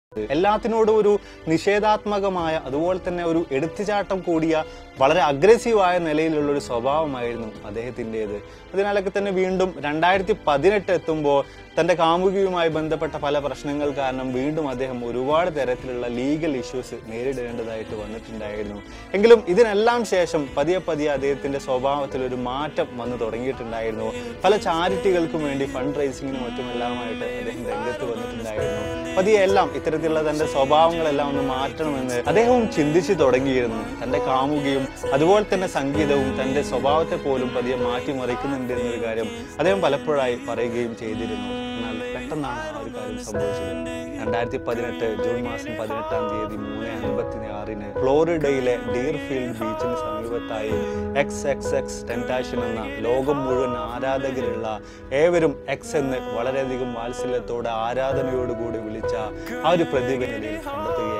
എല്ലാത്തിനോടും ഒരു നിഷേധാത്മകമായ അതുപോലെ തന്നെ ഒരു എടുത്തുചാട്ടം കൂടിയ വളരെ അഗ്രസീവായ നിലയിലുള്ള ഒരു സ്വഭാവമായിരുന്നു അദ്ദേഹത്തിൻ്റെത് അതിനാലൊക്കെ തന്നെ വീണ്ടും രണ്ടായിരത്തി പതിനെട്ട് എത്തുമ്പോൾ തൻ്റെ കാമുകിയുമായി ബന്ധപ്പെട്ട പല പ്രശ്നങ്ങൾ കാരണം വീണ്ടും അദ്ദേഹം ഒരുപാട് തരത്തിലുള്ള ലീഗൽ ഇഷ്യൂസ് നേരിടേണ്ടതായിട്ട് വന്നിട്ടുണ്ടായിരുന്നു എങ്കിലും ഇതിനെല്ലാം ശേഷം പതിയെ പതിയെ അദ്ദേഹത്തിൻ്റെ സ്വഭാവത്തിൽ ഒരു മാറ്റം വന്നു തുടങ്ങിയിട്ടുണ്ടായിരുന്നു പല ചാരിറ്റികൾക്കും വേണ്ടി ഫണ്ട് റൈസിങ്ങിനും മറ്റുമെല്ലാമായിട്ട് അദ്ദേഹം രംഗത്ത് വന്നിട്ടുണ്ടായിരുന്നു പതിയെ എല്ലാം ഇത്തരത്തിലുള്ള തന്റെ സ്വഭാവങ്ങളെല്ലാം ഒന്ന് മാറ്റണമെന്ന് അദ്ദേഹവും ചിന്തിച്ചു തുടങ്ങിയിരുന്നു തന്റെ കാമുകിയും അതുപോലെ തന്നെ സംഗീതവും തന്റെ സ്വഭാവത്തെ പോലും പതിയെ മാറ്റിമറിക്കുന്നുണ്ട് എന്നൊരു കാര്യം അദ്ദേഹം പലപ്പോഴായി പറയുകയും ചെയ്തിരുന്നു എന്നാൽ പെട്ടെന്നാണ് ആ ഒരു കാര്യം സംഭവിച്ചത് രണ്ടായിരത്തി പതിനെട്ട് ജൂൺ മാസം പതിനെട്ടാം തീയതി മൂന്ന് അൻപത്തി ആറിന് ഫ്ലോറിഡയിലെ ഡീർഫീൽഡ് ബീച്ചിന് സമീപത്തായി എക്സ് എക്സ് എക്സ് ടെൻറ്റാഷൻ എന്ന ലോകം മുഴുവൻ ആരാധകരുള്ള ഏവരും എക്സ് എന്ന് വളരെയധികം വാത്സല്യത്തോടെ ആരാധനയോടുകൂടി വിളിച്ച ആ ഒരു പ്രതിഭ നിലയിൽ കണ്ടെത്തുകയായിരുന്നു